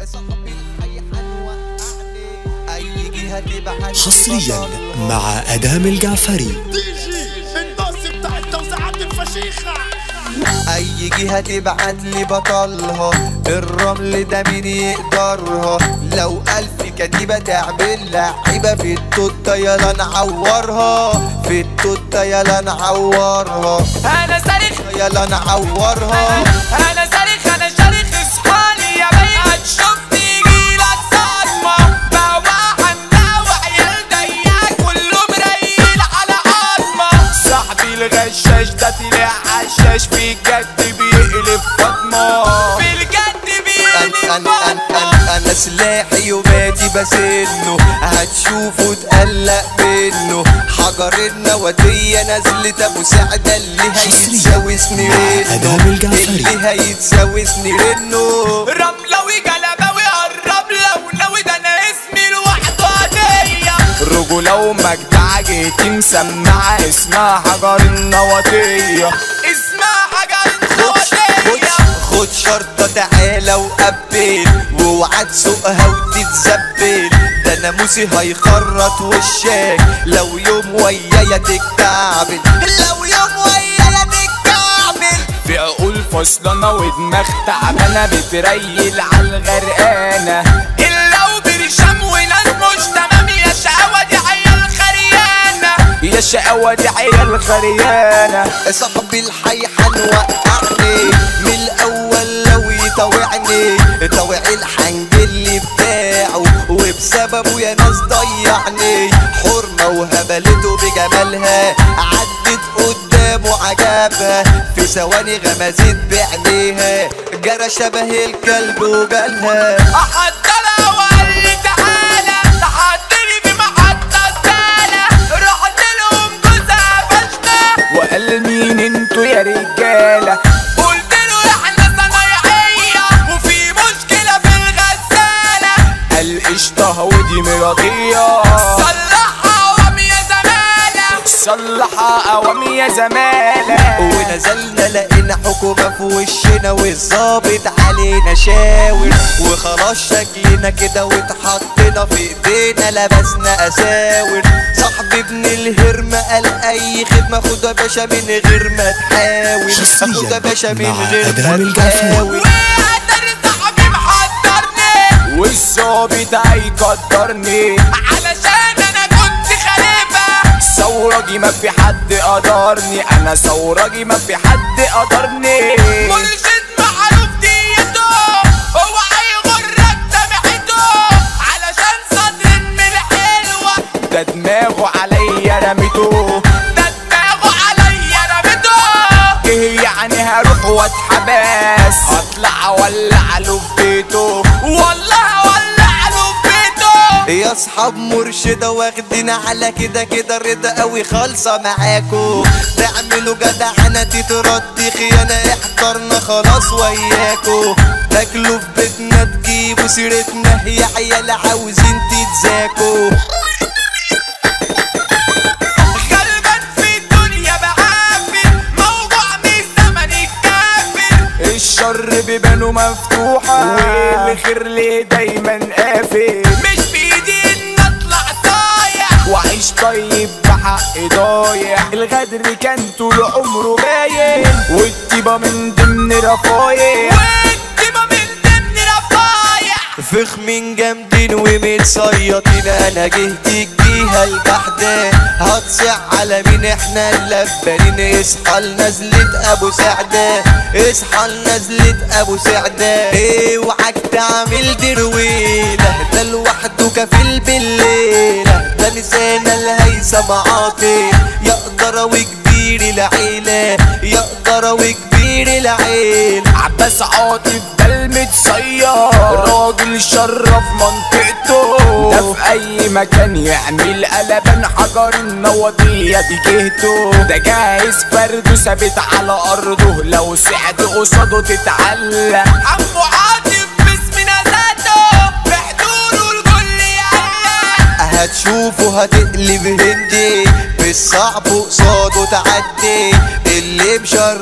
صاحبي الحي حنوقعني اي جهة تبعت حصريا مع ادهم الجعفري دي جي الناس بتاع التوزيعات الفشيخة اي جهة تبعت لي بطلها الرمل ده مين يقدرها لو الف كتيبة تعمل لعيبة في التوتة يلا نعورها في التوتة يلا نعورها انا صارخ يلا نعورها انا صارخ انا شارخ اصحالي يا بيه هتشوف تجيلك صدمة بواحة مداوع عيال ضيق كله مريل على عظمة صاحبي الغشاش ده طلع عشاش في الجد بيقلب فاطمة في الجد بيقلب أنا أنا أنا أنا أنا سلاحي وماتي بسنه هتشوفه تقلق منه حجر النواتية نزلة أبو سعدة اللي هيتساوسني رنه أدهم الجعفري. اللي هيتساوسني رنه رملوي جلباوي قرب لو لو ده انا اسمي لوحده هدية رجولة ومجدع جيتي مسمعة اسمها حجر النواتية اسمها حجر خد النواتية خد شرطة تعالى وقبل واوعى تسوقها وتتزبل ده ناموسي هيخرط وشك لو يوم ويايا تكتعبل لو يوم ويايا تكتعبل في عقول فصلانة ودماغ تعبانة بتريل عالغرقانة إلا وبرشام وناس مش تمام يا شقاوة دي عيال خريانة يا شقاوة دي عيال خريانة صاحبي الحي حنوقعني من الاول لو يطوعني طوع الحنجل بتاعه وبسببه يا ناس ضيعني حرمة وهبلته بجمالها عدت قدامه عجبها في ثواني غمزت بعينيها جرى شبه الكلب وجالها أحضرها وقال لي تعالى تحضري في محطة السالة رحت لهم جوزها فشنا وقال مين انتوا يا رجالة قلت له احنا صنايعية وفي مشكلة في الغسالة قال قشطة ودي مرضية صلحها قوام يا زمالة صلحها قوام يا زمالة ونزلنا لقينا حكومة في وشنا والظابط علينا شاور وخلاص شكلنا كده واتحطينا في ايدينا لبسنا اساور صاحبي ابن الهرم قال اي خدمة خدها يا باشا من غير ما تحاول حصرياً خدها يا باشا من مع غير أدهم ما الجعفري. تحاول وقدر صاحبي محضرني والظابط هيقدرني علشان انا كنت خليفة ثورجي ما في حد قدرني انا ثورجي ما في حد قدرني مرشد معروف ديته هو هيغرك سمعته علشان صدر من الحلوة ده دماغه عليا رميته ده دماغه عليا رميته ايه يعني هروح واتحبس هطلع اولع له في بيته والله هولع له في بيته يا اصحاب مرشدة واخدين على كده كده رضا قوي خالصة معاكو تعملوا جدعنة تتردي خيانة احضرنا خلاص وياكو تاكلوا في بيتنا تجيبوا سيرتنا يا عيال عاوزين تتزاكوا غلبان في الدنيا بعافر موضوع من زمن الكافر الشر بيبانه مفتوحة والخير ليه دايما قافل مش بايدي ان اطلع صايع واعيش طيب بحق ضايع الغدر كان طول عمره باين والطيبة من ضمن رفايع والطيبة من ضمن رفايع فخ من جامدين ومتصيطين انا جهت الجهة البحدة هتصع على مين احنا اللبانين اصحى لنزلة ابو سعدة اصحى لنزلة ابو سعدة اوعك تعمل درويلة ده لوحده كفيل بالليلة ده لسان الهيثم عاطي يقدر وكبير العيلة يقدر وكبير العيلة عباس عاطف ده المتصير راجل شرف منطقته ده في اي مكان يعمل قلبان حجر النواطية دي جهته ده جاهز فرده ثابت على ارضه لو سعد قصاده تتعلق عمو عاطف باسم نزاته في حضوره الكل يقلق هتشوفه هتقلب هندي بالصعب قصاده تعدي اللي مشرف ده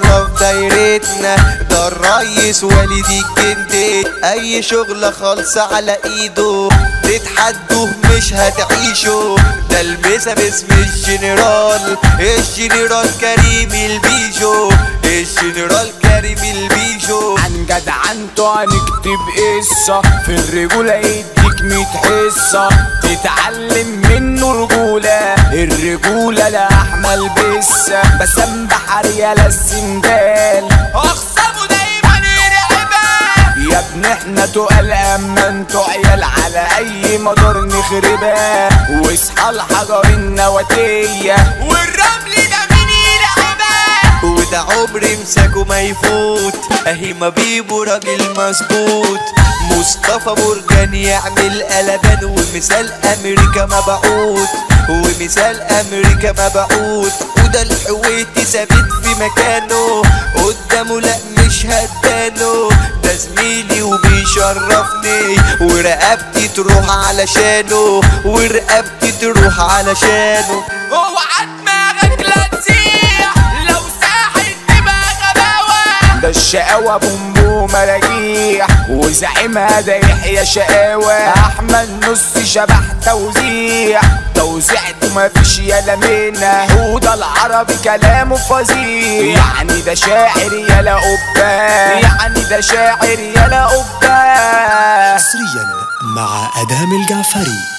دايرتنا ده الريس والد الجندي اي شغلة خالصة على ايده تتحدوه مش هتعيشوا ده المسا باسم الجنرال الجنرال كريم البيجو الجنرال كريم البيجو عن جدعنته هنكتب قصة في الرجولة يديك ميت حصة تتعلم منه رجولة الرجولة لا أحمل بسة بسام بحر يا السندال أخصمه دايما يرعبها يا ابن احنا تقال اما انتوا عيال على اي مدار نخربها واصحى الحجر النواتية والرمل ده مين يلعبها وده عمري مساكه ما يفوت اهي ما بيبو راجل مظبوط مصطفى برجان يعمل قلبان ومثال امريكا مبعوث ومثال امريكا مبعوث وده الحويتي ثابت في مكانه قدامه لا مش هدانه ده زميلي وبيشرفني ورقبتي تروح علشانه ورقبتي تروح علشانه اوعى دماغك لا تسيح لو ساحت تبقى غباوة ده الشقاوة بومبو مراجيح وزعيمها ده يحيى شقاوة احمد نص شبح توزيع توزيعته مفيش يالا منها حوضة العربي كلامه فظيع يعني ده شاعر يالا قبة يعني ده شاعر يالا قبة حصريا مع أدهم الجعفري